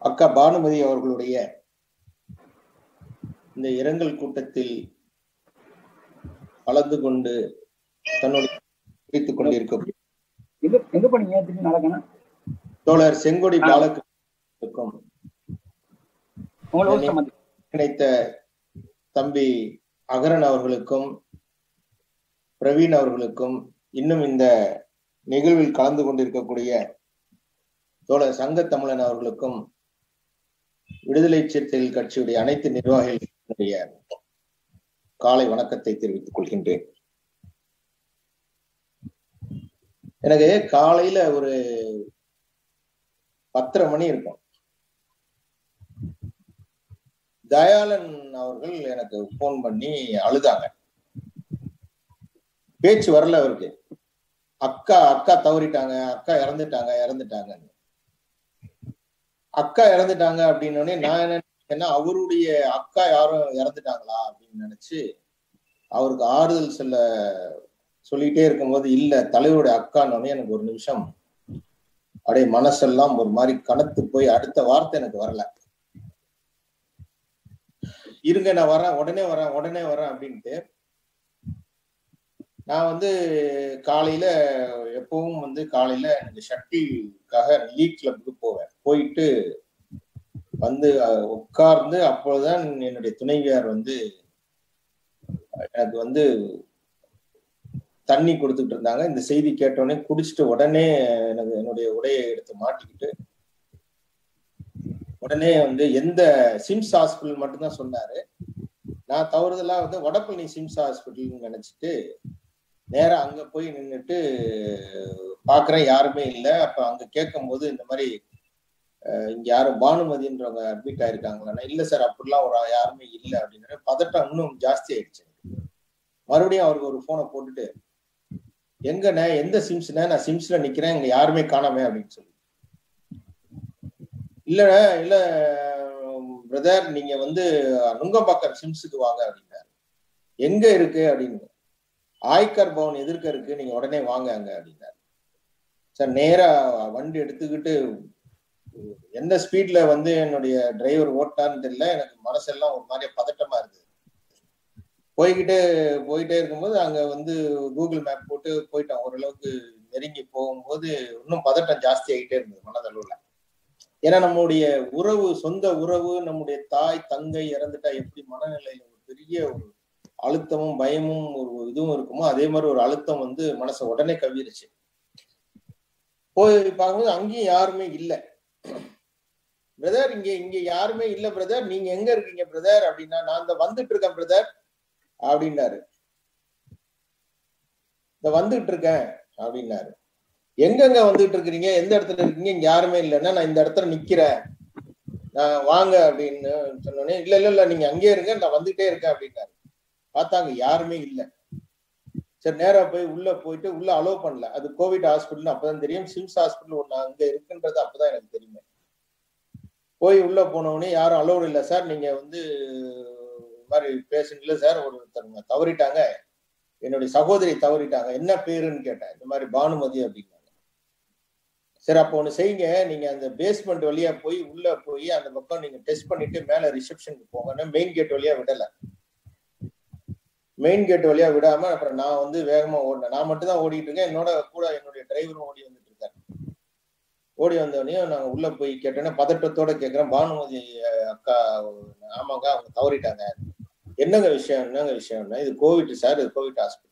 அக்கா பானுமதி அவர்களுடைய இந்த இரங்கல் கூட்டத்தில் கலந்து கொண்டு தன்னுடைய குறித்துக் கொண்டிருக்கும் எங்க எங்க போனீங்க திரும்பி நடக்கணும் தோழர் செங்கொடி பாலகிருஷ்ணனுக்கும் உங்களை ஊர் சம்மந்தி நினைத்த தம்பி அகரன் அவர்களுக்கும் பிரவீன் அவர்களுக்கும் இன்னும் இந்த நிகழ்வில் கலந்து கொண்டிருக்கக்கூடிய தோழர் சங்க தமிழன் அவர்களுக்கும் விடுதலை சிறுத்தைகள் கட்சியுடைய அனைத்து நிர்வாகிகளுடைய காலை வணக்கத்தை தெரிவித்துக் கொள்கின்றேன் எனக்கு காலையில ஒரு பத்தரை மணி இருக்கும் தயாளன் அவர்கள் எனக்கு போன் பண்ணி அழுதாங்க பேச்சு வரல அவருக்கு அக்கா அக்கா தவறிட்டாங்க அக்கா இறந்துட்டாங்க இறந்துட்டாங்க அக்கா இறந்துட்டாங்க அப்படின்னு நான் என்ன நினைச்சேன்னா அவருடைய அக்கா யாரும் இறந்துட்டாங்களா அப்படின்னு நினைச்சு அவருக்கு ஆறுதல் சொல்ல சொல்லிட்டே இருக்கும்போது இல்ல தலைவருடைய அக்கான்னு எனக்கு ஒரு நிமிஷம் அப்படியே மனசெல்லாம் ஒரு மாதிரி கனத்து போய் அடுத்த வார்த்தை எனக்கு வரல இருங்க நான் வரேன் உடனே வரேன் உடனே வரேன் அப்படின்ட்டு நான் வந்து காலையில எப்பவும் வந்து காலையில எனக்கு சக்திக்காக லீக் கிளப்புக்கு போவேன் போயிட்டு வந்து உட்கார்ந்து அப்பொழுதுதான் என்னுடைய துணைவியார் வந்து எனக்கு வந்து தண்ணி கொடுத்துட்டு இருந்தாங்க இந்த செய்தி கேட்டோடனே குடிச்சிட்டு உடனே எனக்கு என்னுடைய உடையை எடுத்து மாட்டிக்கிட்டு உடனே வந்து எந்த சிம்ஸ் ஹாஸ்பிட்டல் மட்டும்தான் சொன்னாரு நான் தவறுதலா வந்து வடபழனி சிம்ஸ் ஹாஸ்பிட்டல்னு நினைச்சிட்டு நேரா அங்க போய் நின்றுட்டு பாக்குறேன் யாருமே இல்லை அப்ப அங்க கேட்கும் போது இந்த மாதிரி இங்க யாரும் பானுமதின்றவங்க அட்மிட் ஆயிருக்காங்களா இல்ல சார் அப்படிலாம் ஒரு யாருமே இல்லை அப்படின்னு பதட்டம் இன்னும் ஜாஸ்தி ஆயிடுச்சு மறுபடியும் அவருக்கு ஒரு போனை போட்டுட்டு எங்கண்ணே எந்த சிம்ஸ்ண்ணே நான் சிம்ஸ்ல நிக்கிறேன் இங்க யாருமே காணாமே அப்படின்னு சொல்லி இல்ல இல்ல பிரதர் நீங்க வந்து நுங்கம்பாக்கம் சிம்ஸுக்கு வாங்க அப்படின்னாரு எங்க இருக்கு அப்படின்னு ஆய்கர் பவன் எதிர்க்க இருக்கு நீங்க உடனே வாங்க அங்க அப்படின்னாரு சார் நேரா வண்டி எடுத்துக்கிட்டு எந்த ஸ்பீட்ல வந்து என்னுடைய டிரைவர் ஓட்டான்னு தெரியல எனக்கு மனசெல்லாம் ஒரு மாதிரி பதட்டமா இருந்தது போய்கிட்டே போயிட்டே இருக்கும்போது அங்க வந்து கூகுள் மேப் போட்டு போயிட்டோம் ஓரளவுக்கு நெருங்கி போகும்போது இன்னும் பதட்டம் ஜாஸ்தி ஆகிட்டே இருந்தது மனதளவுல ஏன்னா நம்முடைய உறவு சொந்த உறவு நம்முடைய தாய் தங்கை இறந்துட்டா எப்படி மனநிலையில ஒரு பெரிய ஒரு அழுத்தமும் பயமும் ஒரு இதுவும் இருக்குமோ அதே மாதிரி ஒரு அழுத்தம் வந்து மனசை உடனே கவிருச்சு போய் பார்க்கும்போது அங்கேயும் யாருமே இல்லை பிரதர் இங்க இங்க யாருமே இல்ல பிரதர் நீங்க எங்க இருக்கீங்க பிரதர் அப்படின்னா நான் இந்த வந்துட்டு இருக்கேன் பிரதர் அப்படின்னாரு இந்த வந்துட்டு இருக்கேன் அப்படின்னாரு எங்கெங்க வந்துட்டு இருக்கிறீங்க எந்த இடத்துல இருக்கீங்க இங்க யாருமே இல்லைன்னா நான் இந்த இடத்துல நிக்கிறேன் நான் வாங்க அப்படின்னு சொன்னோடனே இல்ல இல்ல இல்ல நீங்க அங்கேயே இருங்க நான் வந்துட்டே இருக்கேன் அப்படின்னாரு பார்த்தாங்க யாருமே இல்லை சரி நேரா போய் உள்ள போயிட்டு உள்ள அலோவ் பண்ணல அது கோவிட் ஹாஸ்பிட்டல் அப்பதான் தெரியும் சிம்ஸ் ஹாஸ்பிட்டல் ஒண்ணு அங்க இருக்குன்றது அப்பதான் எனக்கு தெரியுமே போய் உள்ள போனவொடனே யாரும் அலோவ் இல்லை சார் நீங்க வந்து மாதிரி பேசுனீங்கள சார் ஒருத்தருங்க தவறிட்டாங்க என்னுடைய சகோதரி தவறிட்டாங்க என்ன பேருன்னு கேட்டேன் இந்த மாதிரி பானுமதி அப்படின்னாங்க சரி அப்போ ஒண்ணு செய்யுங்க நீங்க அந்த பேஸ்மெண்ட் வழியா போய் உள்ள போய் அந்த பக்கம் நீங்க டெஸ்ட் பண்ணிட்டு மேல ரிசப்ஷனுக்கு போங்கன்னா மெயின் கேட் வழியா விடல மெயின் கேட் வழியா விடாம அப்புறம் நான் வந்து வேகமா ஓடினேன் நான் மட்டும் தான் ஓடிட்டு இருக்கேன் என்னோட கூட என்னுடைய டிரைவரும் ஓடி வந்துட்டு இருக்காரு ஓடி வந்தோடனே நாங்க உள்ள போய் கேட்டோன்னே பதட்டத்தோட கேட்கிறேன் பானுமதி அக்கா ஆமாங்க அவங்க தவறிட்டாங்க என்னங்க விஷயம் என்னங்க விஷயம்னா இது கோவிட் சார் இது கோவிட் ஹாஸ்பிட்டல்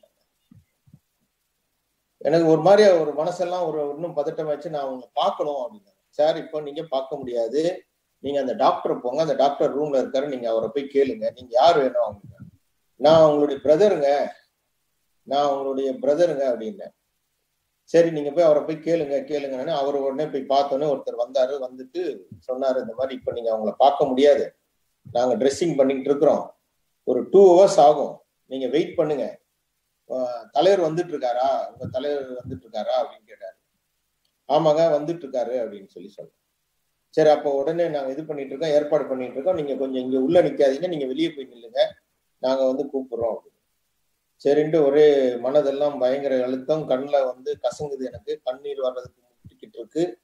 எனக்கு ஒரு மாதிரியா ஒரு மனசெல்லாம் ஒரு இன்னும் பதட்டமாச்சு நான் அவங்க பார்க்கணும் அப்படின்னா சார் இப்போ நீங்க பார்க்க முடியாது நீங்க அந்த டாக்டர் போங்க அந்த டாக்டர் ரூம்ல இருக்காரு நீங்க அவரை போய் கேளுங்க நீங்க யார் வேணும் அப்படின்னா நான் உங்களுடைய பிரதருங்க நான் உங்களுடைய பிரதருங்க அப்படின்னேன் சரி நீங்க போய் அவரை போய் கேளுங்க கேளுங்கன்னு அவர் உடனே போய் பார்த்தோன்னே ஒருத்தர் வந்தாரு வந்துட்டு சொன்னாரு இந்த மாதிரி இப்ப நீங்க அவங்கள பார்க்க முடியாது நாங்க ட்ரெஸ்ஸிங் பண்ணிட்டு இருக்கிறோம் ஒரு டூ ஹவர்ஸ் ஆகும் நீங்க வெயிட் பண்ணுங்க தலைவர் வந்துட்டு இருக்காரா உங்க தலைவர் வந்துட்டு இருக்காரா அப்படின்னு கேட்டாரு ஆமாங்க வந்துட்டு இருக்காரு அப்படின்னு சொல்லி சொன்னேன் சரி அப்போ உடனே நாங்க இது பண்ணிட்டு இருக்கோம் ஏற்பாடு பண்ணிட்டு இருக்கோம் நீங்க கொஞ்சம் இங்க உள்ள நிக்காதீங்க நீங்க வெளியே போய் நில்லுங்க நாங்க வந்து கூப்பிடுறோம் அப்படின்னு சரின்ட்டு ஒரே மனதெல்லாம் பயங்கர அழுத்தம் கண்ணில் வந்து கசங்குது எனக்கு கண்ணீர் வர்றதுக்கு முட்டிக்கிட்டு இருக்கு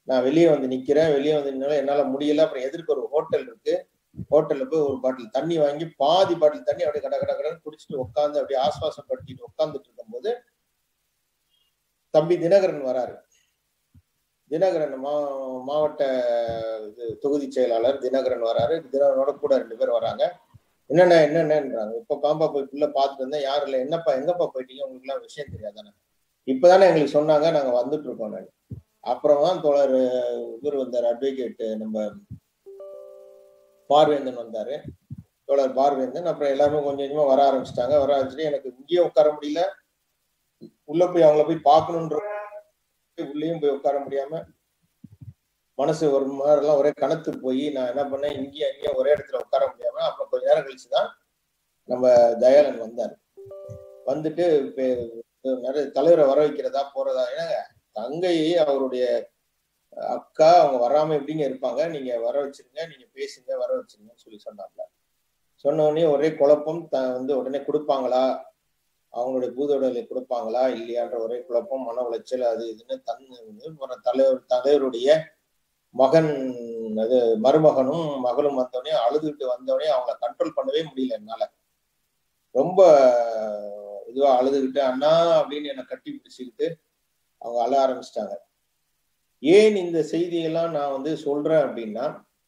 நான் வெளியே வந்து நிக்கிறேன் வெளியே வந்து நின்னாலும் என்னால முடியல அப்புறம் எதிர்க்க ஒரு ஹோட்டல் இருக்கு ஹோட்டல்ல போய் ஒரு பாட்டில் தண்ணி வாங்கி பாதி பாட்டில் தண்ணி அப்படியே கட கட கடன்னு குடிச்சிட்டு உட்காந்து அப்படியே ஆஸ்வாசப்படுத்திட்டு உட்காந்துட்டு இருக்கும்போது தம்பி தினகரன் வராரு தினகரன் மா மாவட்ட இது தொகுதி செயலாளர் தினகரன் வராரு தினகரனோட கூட ரெண்டு பேர் வராங்க என்னென்ன என்னென்னன்றாங்க இப்ப பாம்பா போய் புள்ள பார்த்துட்டு இருந்தேன் யாரும் இல்லை என்னப்பா எங்கப்பா போயிட்டீங்க உங்களுக்கு எல்லாம் விஷயம் தெரியாதானே இப்பதானே எங்களுக்கு சொன்னாங்க நாங்க வந்துட்டு இருக்கோம் நான் அப்புறம் தான் தோழர் இவர் வந்தார் அட்வொகேட் நம்ம பார்வேந்தன் வந்தாரு தோழர் பார்வேந்தன் அப்புறம் எல்லாருமே கொஞ்சம் கொஞ்சமா வர ஆரம்பிச்சிட்டாங்க வர ஆரம்பிச்சுட்டு எனக்கு இங்கேயே உட்கார முடியல உள்ள போய் அவங்கள போய் பார்க்கணுன்ற உள்ளேயும் போய் உட்கார முடியாம மனசு ஒரு மாதிரிலாம் ஒரே கணத்து போய் நான் என்ன பண்ணேன் இங்கேயும் அங்கேயும் ஒரே இடத்துல உட்கார முடியாம அப்புறம் கொஞ்ச நேரம் கழிச்சுதான் நம்ம தயாளன் வந்தார் வந்துட்டு நிறைய தலைவரை வர வைக்கிறதா போறதா ஏன்னாங்க தங்கை அவருடைய அக்கா அவங்க வராம எப்படிங்க இருப்பாங்க நீங்க வர வச்சிருங்க நீங்க பேசுங்க வர வச்சிருங்கன்னு சொல்லி சொன்னாங்க சொன்ன உடனே ஒரே குழப்பம் த வந்து உடனே கொடுப்பாங்களா அவங்களுடைய பூதோடலை கொடுப்பாங்களா இல்லையான்ற ஒரே குழப்பம் மன உளைச்சல் அது இதுன்னு தன் தலைவர் தலைவருடைய மகன் அது மருமகனும் மகளும் வந்தோடனே அழுதுகிட்டு வந்தோடனே அவங்கள கண்ட்ரோல் பண்ணவே முடியல என்னால ரொம்ப இதுவா அழுதுகிட்டு அண்ணா அப்படின்னு என்னை கட்டி பிடிச்சிக்கிட்டு அவங்க அழ ஆரம்பிச்சிட்டாங்க ஏன் இந்த செய்தியெல்லாம் நான் வந்து சொல்றேன் அப்படின்னா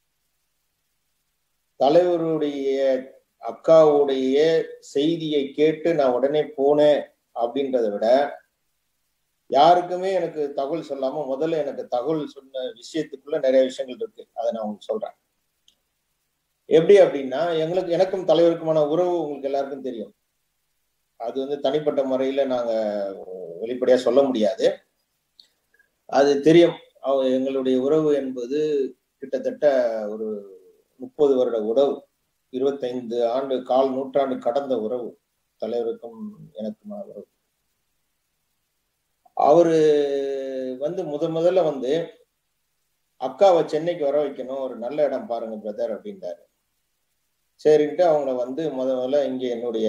தலைவருடைய அக்காவுடைய செய்தியை கேட்டு நான் உடனே போனேன் அப்படின்றத விட யாருக்குமே எனக்கு தகவல் சொல்லாம முதல்ல எனக்கு தகவல் சொன்ன விஷயத்துக்குள்ள நிறைய விஷயங்கள் இருக்கு அதை நான் உங்களுக்கு சொல்றேன் எப்படி அப்படின்னா எங்களுக்கு எனக்கும் தலைவருக்குமான உறவு உங்களுக்கு எல்லாருக்கும் தெரியும் அது வந்து தனிப்பட்ட முறையில நாங்க வெளிப்படையா சொல்ல முடியாது அது தெரியும் எங்களுடைய உறவு என்பது கிட்டத்தட்ட ஒரு முப்பது வருட உறவு இருபத்தைந்து ஆண்டு கால் நூற்றாண்டு கடந்த உறவு தலைவருக்கும் எனக்குமான உறவு அவரு வந்து முத முதல்ல வந்து அக்காவை சென்னைக்கு வர வைக்கணும் ஒரு நல்ல இடம் பாருங்க பிரதர் அப்படின்றாரு சரின்ட்டு அவங்கள வந்து முத முதல்ல இங்க என்னுடைய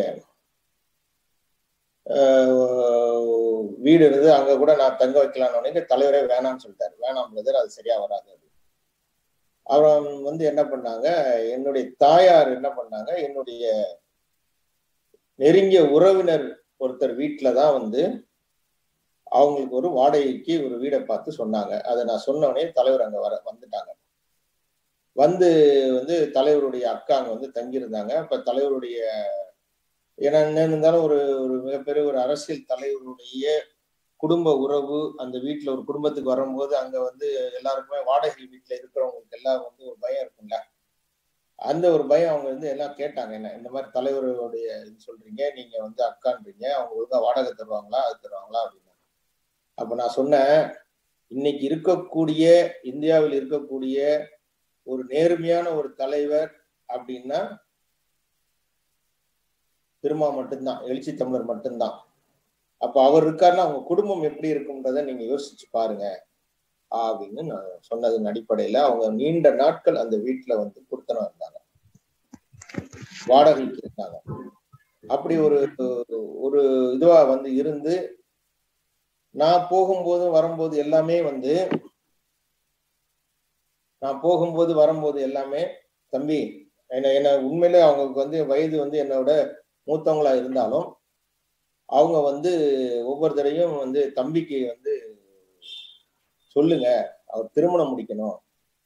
வீடு இருந்து அங்க கூட நான் தங்க வைக்கலாம்னு தலைவரே வேணாம்னு சொல்லிட்டாரு வேணாம் பிரதர் அது சரியா வராது அப்புறம் வந்து என்ன பண்ணாங்க என்னுடைய தாயார் என்ன பண்ணாங்க என்னுடைய நெருங்கிய உறவினர் ஒருத்தர் வீட்டுல தான் வந்து அவங்களுக்கு ஒரு வாடகைக்கு ஒரு வீடை பார்த்து சொன்னாங்க அதை நான் சொன்னோடனே தலைவர் அங்க வர வந்துட்டாங்க வந்து வந்து தலைவருடைய அக்கா அங்க வந்து தங்கியிருந்தாங்க அப்ப தலைவருடைய ஏன்னா என்ன இருந்தாலும் ஒரு ஒரு மிகப்பெரிய ஒரு அரசியல் தலைவருடைய குடும்ப உறவு அந்த வீட்டுல ஒரு குடும்பத்துக்கு வரும்போது அங்க வந்து எல்லாருக்குமே வாடகை வீட்டுல இருக்கிறவங்களுக்கு எல்லாம் வந்து ஒரு பயம் இருக்கும்ல அந்த ஒரு பயம் அவங்க வந்து எல்லாம் கேட்டாங்க என்ன இந்த மாதிரி தலைவருடைய இது சொல்றீங்க நீங்க வந்து அக்கான்றீங்க அவங்க ஒழுங்கா வாடகை தருவாங்களா அது தருவாங்களா அப்படின்னு அப்ப நான் சொன்னேன் இன்னைக்கு இருக்கக்கூடிய இந்தியாவில் இருக்கக்கூடிய ஒரு நேர்மையான ஒரு தலைவர் அப்படின்னா திருமா மட்டும்தான் எழுச்சி தமிழர் மட்டும்தான் அப்ப அவர் இருக்காருன்னா அவங்க குடும்பம் எப்படி இருக்கும்ன்றத நீங்க யோசிச்சு பாருங்க அப்படின்னு நான் சொன்னதன் அடிப்படையில அவங்க நீண்ட நாட்கள் அந்த வீட்டுல வந்து கொடுத்தனம் இருந்தாங்க வாடகைக்கு இருந்தாங்க அப்படி ஒரு ஒரு இதுவா வந்து இருந்து நான் போகும்போதும் வரும்போது எல்லாமே வந்து நான் போகும்போது வரும்போது எல்லாமே தம்பி என்ன என்ன உண்மையிலே அவங்களுக்கு வந்து வயது வந்து என்னோட மூத்தவங்களா இருந்தாலும் அவங்க வந்து ஒவ்வொரு தடையும் வந்து தம்பிக்கு வந்து சொல்லுங்க அவர் திருமணம் முடிக்கணும்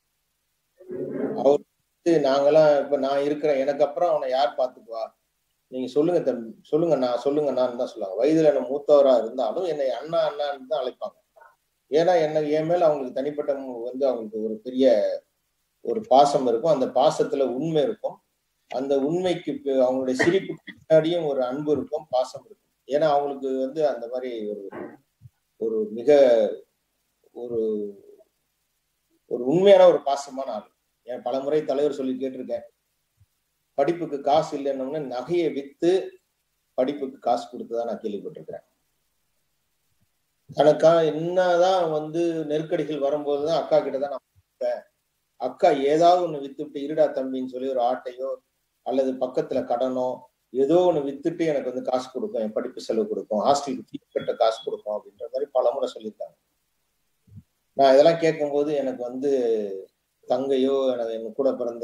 அவர் நாங்கெல்லாம் இப்ப நான் இருக்கிறேன் எனக்கு அப்புறம் அவனை யார் பாத்துக்குவா நீங்க சொல்லுங்க தம்பி சொல்லுங்க நான் சொல்லுங்க நான் தான் சொல்லுவாங்க வயதுல என்ன மூத்தவரா இருந்தாலும் என்னை அண்ணா அண்ணான்னு தான் அழைப்பாங்க ஏன்னா என்ன என் மேல அவங்களுக்கு தனிப்பட்ட வந்து அவங்களுக்கு ஒரு பெரிய ஒரு பாசம் இருக்கும் அந்த பாசத்துல உண்மை இருக்கும் அந்த உண்மைக்கு அவங்களுடைய சிரிப்புக்கு பின்னாடியும் ஒரு அன்பு இருக்கும் பாசம் இருக்கும் ஏன்னா அவங்களுக்கு வந்து அந்த மாதிரி ஒரு ஒரு மிக ஒரு ஒரு உண்மையான ஒரு பாசமான ஆள் என் பல முறை தலைவர் சொல்லி கேட்டிருக்கேன் படிப்புக்கு காசு இல்லைன்னு நகையை வித்து படிப்புக்கு காசு கொடுத்ததா நான் கேள்விப்பட்டிருக்கிறேன் தனக்கா என்னதான் வந்து நெருக்கடிகள் வரும்போதுதான் அக்கா கிட்டதான் நான் அக்கா ஏதாவது ஒண்ணு வித்துட்டு இருடா தம்பின்னு சொல்லி ஒரு ஆட்டையோ அல்லது பக்கத்துல கடனோ ஏதோ ஒண்ணு வித்துட்டு எனக்கு வந்து காசு கொடுக்கும் என் படிப்பு செலவு கொடுக்கும் ஹாஸ்டலுக்கு ஃபீஸ் கட்ட காசு கொடுக்கும் அப்படின்ற மாதிரி பல முறை சொல்லியிருக்காங்க நான் இதெல்லாம் கேட்கும்போது எனக்கு வந்து தங்கையோ எனக்கு எங்க கூட பிறந்த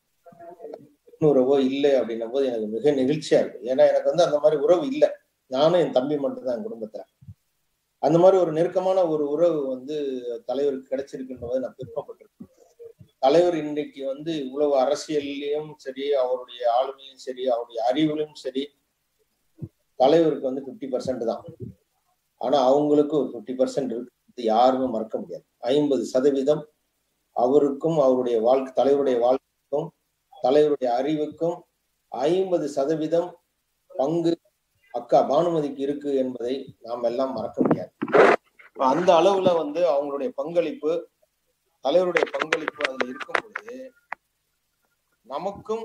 இன்னுறவோ இல்லை அப்படின்னும் போது எனக்கு மிக நெகிழ்ச்சியா இருக்கு ஏன்னா எனக்கு வந்து அந்த மாதிரி உறவு இல்லை நானும் என் தம்பி மட்டும்தான் என் குடும்பத்துல அந்த மாதிரி ஒரு நெருக்கமான ஒரு உறவு வந்து தலைவருக்கு கிடைச்சிருக்குன்றது நான் பெருமைப்பட்டிருக்கேன் தலைவர் இன்னைக்கு வந்து இவ்வளவு அரசியல்லையும் சரி அவருடைய ஆளுமையும் சரி அவருடைய அறிவிலும் சரி தலைவருக்கு வந்து பிப்டி பர்சன்ட் தான் ஆனா அவங்களுக்கு ஒரு பிப்டி பர்சன்ட் இருக்கு யாருமே மறக்க முடியாது ஐம்பது சதவீதம் அவருக்கும் அவருடைய வாழ்க்கை தலைவருடைய வாழ்க்கைக்கும் தலைவருடைய அறிவுக்கும் ஐம்பது சதவீதம் பங்கு அக்கா பானுமதிக்கு இருக்கு என்பதை நாம் எல்லாம் மறக்க முடியாது அந்த அளவுல வந்து அவங்களுடைய பங்களிப்பு தலைவருடைய பங்களிப்பு அதுல இருக்கும் பொழுது நமக்கும்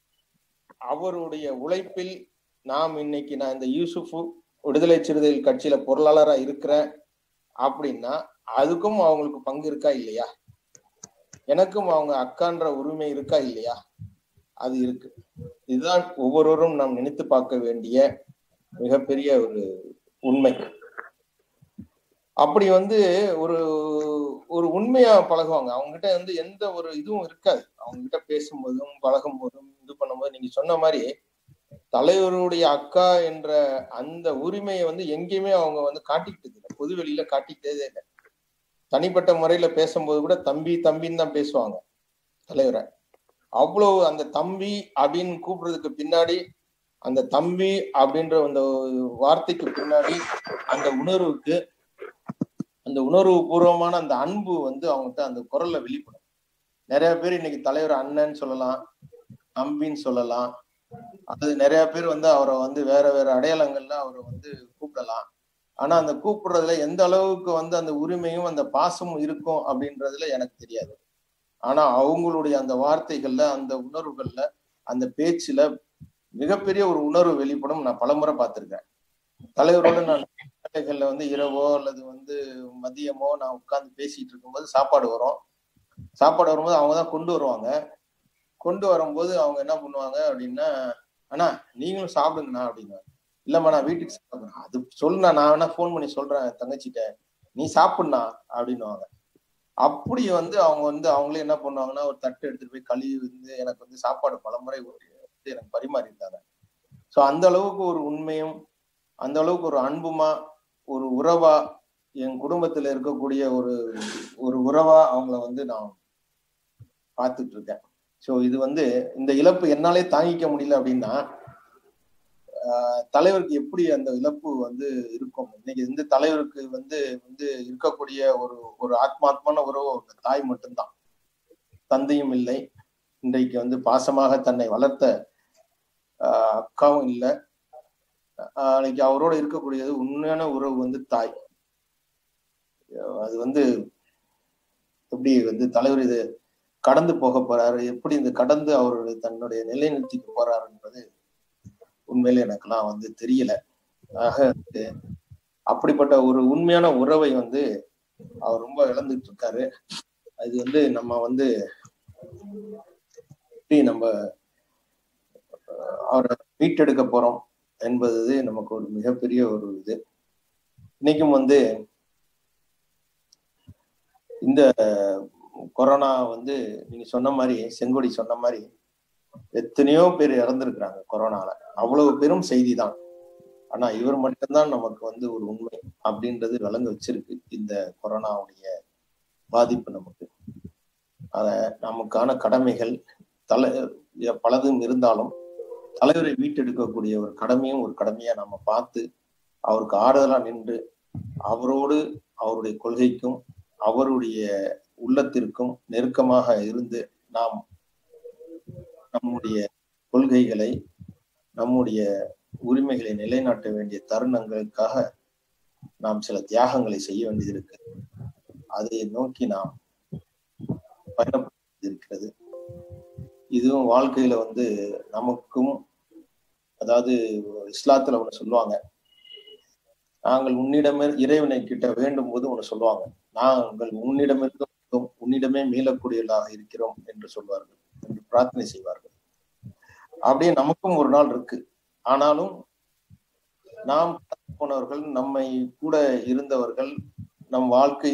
அவருடைய உழைப்பில் நாம் இன்னைக்கு நான் இந்த யூசுஃபு விடுதலை சிறுத்தைகள் கட்சியில பொருளாளரா இருக்கிறேன் அப்படின்னா அதுக்கும் அவங்களுக்கு பங்கு இருக்கா இல்லையா எனக்கும் அவங்க அக்கான்ற உரிமை இருக்கா இல்லையா அது இருக்கு இதுதான் ஒவ்வொருவரும் நாம் நினைத்து பார்க்க வேண்டிய மிகப்பெரிய ஒரு உண்மை அப்படி வந்து ஒரு ஒரு உண்மையா பழகுவாங்க அவங்க கிட்ட வந்து எந்த ஒரு இதுவும் இருக்காது அவங்க கிட்ட பேசும்போதும் பழகும் போதும் இது பண்ணும்போது நீங்க சொன்ன மாதிரி தலைவருடைய அக்கா என்ற அந்த உரிமையை வந்து எங்கேயுமே அவங்க வந்து காட்டிக்கிட்டது இல்லை பொது வெளியில காட்டிக்கிட்டதே இல்லை தனிப்பட்ட முறையில பேசும்போது கூட தம்பி தம்பின்னு தான் பேசுவாங்க தலைவரை அவ்வளவு அந்த தம்பி அப்படின்னு கூப்பிடுறதுக்கு பின்னாடி அந்த தம்பி அப்படின்ற அந்த வார்த்தைக்கு பின்னாடி அந்த உணர்வுக்கு அந்த உணர்வு பூர்வமான அந்த அன்பு வந்து அவங்ககிட்ட அந்த குரல்ல வெளிப்படும் நிறைய பேர் இன்னைக்கு தலைவர் அண்ணன்னு சொல்லலாம் தம்பின்னு சொல்லலாம் அது நிறைய பேர் வந்து அவரை வந்து வேற வேற அடையாளங்கள்ல அவரை வந்து கூப்பிடலாம் ஆனா அந்த கூப்பிடுறதுல எந்த அளவுக்கு வந்து அந்த உரிமையும் அந்த பாசமும் இருக்கும் அப்படின்றதுல எனக்கு தெரியாது ஆனா அவங்களுடைய அந்த வார்த்தைகள்ல அந்த உணர்வுகள்ல அந்த பேச்சுல மிகப்பெரிய ஒரு உணர்வு வெளிப்படும் நான் பலமுறை பார்த்திருக்கேன் தலைவரோட நான் வேலைகள்ல வந்து இரவோ அல்லது வந்து மதியமோ நான் உட்கார்ந்து பேசிட்டு இருக்கும்போது சாப்பாடு வரும் சாப்பாடு வரும்போது அவங்க தான் கொண்டு வருவாங்க கொண்டு வரும்போது அவங்க என்ன பண்ணுவாங்க அப்படின்னா அண்ணா நீங்களும் சாப்பிடுங்கண்ணா அப்படின்னா இல்லம்மா நான் வீட்டுக்கு சாப்பிடுறேன் அது சொல்லுண்ணா நான் வேணா ஃபோன் பண்ணி சொல்றேன் தங்கச்சிட்ட நீ சாப்பிடுண்ணா அப்படின்னுவாங்க அப்படி வந்து அவங்க வந்து அவங்களே என்ன பண்ணுவாங்கன்னா ஒரு தட்டு எடுத்துட்டு போய் கழுவி வந்து எனக்கு வந்து சாப்பாடு பலமுறை ஊட்டி வந்து எனக்கு பரிமாறி இருந்தாங்க ஸோ அந்த அளவுக்கு ஒரு உண்மையும் அந்த அளவுக்கு ஒரு அன்புமா ஒரு உறவா என் குடும்பத்துல இருக்கக்கூடிய ஒரு ஒரு உறவா அவங்கள வந்து நான் பார்த்துட்டு இருக்கேன் ஸோ இது வந்து இந்த இழப்பு என்னாலே தாங்கிக்க முடியல அப்படின்னா தலைவருக்கு எப்படி அந்த இழப்பு வந்து இருக்கும் இன்னைக்கு இந்த தலைவருக்கு வந்து வந்து இருக்கக்கூடிய ஒரு ஒரு ஆத்மாத்மான உறவு தாய் மட்டும்தான் தந்தையும் இல்லை இன்றைக்கு வந்து பாசமாக தன்னை வளர்த்த அக்காவும் இல்லை அன்னைக்கு அவரோட இருக்கக்கூடியது உண்மையான உறவு வந்து தாய் அது வந்து எப்படி வந்து தலைவர் இது கடந்து போக போறாரு எப்படி இந்த கடந்து அவருடைய தன்னுடைய நிலைநிறுத்திக்கு போறாரு என்பது உண்மையில எனக்கெல்லாம் வந்து தெரியல ஆக அப்படிப்பட்ட ஒரு உண்மையான உறவை வந்து அவர் ரொம்ப இழந்துட்டு இருக்காரு அது வந்து நம்ம வந்து எப்படி நம்ம அவரை மீட்டெடுக்க போறோம் என்பது நமக்கு ஒரு மிகப்பெரிய ஒரு இது இன்னைக்கும் வந்து இந்த கொரோனா வந்து நீங்க சொன்ன மாதிரி செங்கோடி சொன்ன மாதிரி எத்தனையோ பேர் இறந்துருக்குறாங்க கொரோனால அவ்வளவு பெரும் செய்தி தான் ஆனா இவர் மட்டும்தான் நமக்கு வந்து ஒரு உண்மை அப்படின்றது விளங்க வச்சிருக்கு இந்த கொரோனாவுடைய பாதிப்பு நமக்கு அத நமக்கான கடமைகள் தலை பலதும் இருந்தாலும் தலைவரை மீட்டெடுக்கக்கூடிய ஒரு கடமையும் ஒரு கடமையா நம்ம பார்த்து அவருக்கு ஆறுதலா நின்று அவரோடு அவருடைய கொள்கைக்கும் அவருடைய உள்ளத்திற்கும் நெருக்கமாக இருந்து நாம் நம்முடைய கொள்கைகளை நம்முடைய உரிமைகளை நிலைநாட்ட வேண்டிய தருணங்களுக்காக நாம் சில தியாகங்களை செய்ய வேண்டியது இருக்கு அதை நோக்கி நாம் பயணப்பட்டு இருக்கிறது இதுவும் வாழ்க்கையில வந்து நமக்கும் அதாவது இஸ்லாத்துல ஒண்ணு சொல்லுவாங்க நாங்கள் உன்னிடமே இறைவனை கிட்ட வேண்டும் போது ஒண்ணு சொல்லுவாங்க நாங்கள் உன்னிடமிருந்து உன்னிடமே மீளக்கூடியவர்களாக இருக்கிறோம் என்று சொல்வார்கள் என்று பிரார்த்தனை செய்வார்கள் அப்படியே நமக்கும் ஒரு நாள் இருக்கு ஆனாலும் நாம் போனவர்கள் நம்மை கூட இருந்தவர்கள் நம் வாழ்க்கையில்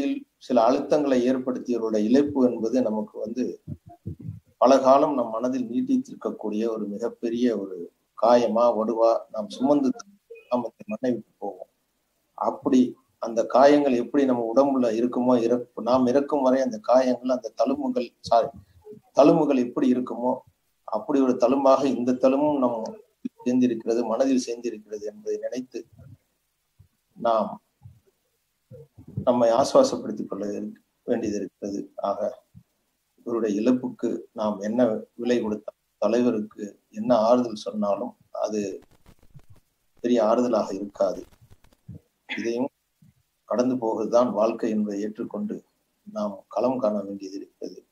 சில அழுத்தங்களை ஏற்படுத்தியவருடைய இழப்பு என்பது நமக்கு வந்து பல காலம் நம் மனதில் நீட்டித்திருக்கக்கூடிய ஒரு மிகப்பெரிய ஒரு காயமா வடுவா நாம் சுமந்து நாம் இந்த மண்ணை விட்டு போவோம் அப்படி அந்த காயங்கள் எப்படி நம்ம உடம்புல இருக்குமோ இறப்பு நாம் இறக்கும் வரை அந்த காயங்கள் அந்த தழும்புகள் சாரி தழும்புகள் எப்படி இருக்குமோ அப்படி ஒரு தழும்பாக இந்த தழும்பும் நம் சேர்ந்திருக்கிறது மனதில் சேர்ந்திருக்கிறது என்பதை நினைத்து நாம் நம்மை ஆசுவாசப்படுத்திக் கொள்ள வேண்டியது இருக்கிறது ஆக இவருடைய இழப்புக்கு நாம் என்ன விலை கொடுத்தால் தலைவருக்கு என்ன ஆறுதல் சொன்னாலும் அது பெரிய ஆறுதலாக இருக்காது இதையும் கடந்து போவதுதான் வாழ்க்கை என்பதை ஏற்றுக்கொண்டு நாம் களம் காண வேண்டியது இருக்கிறது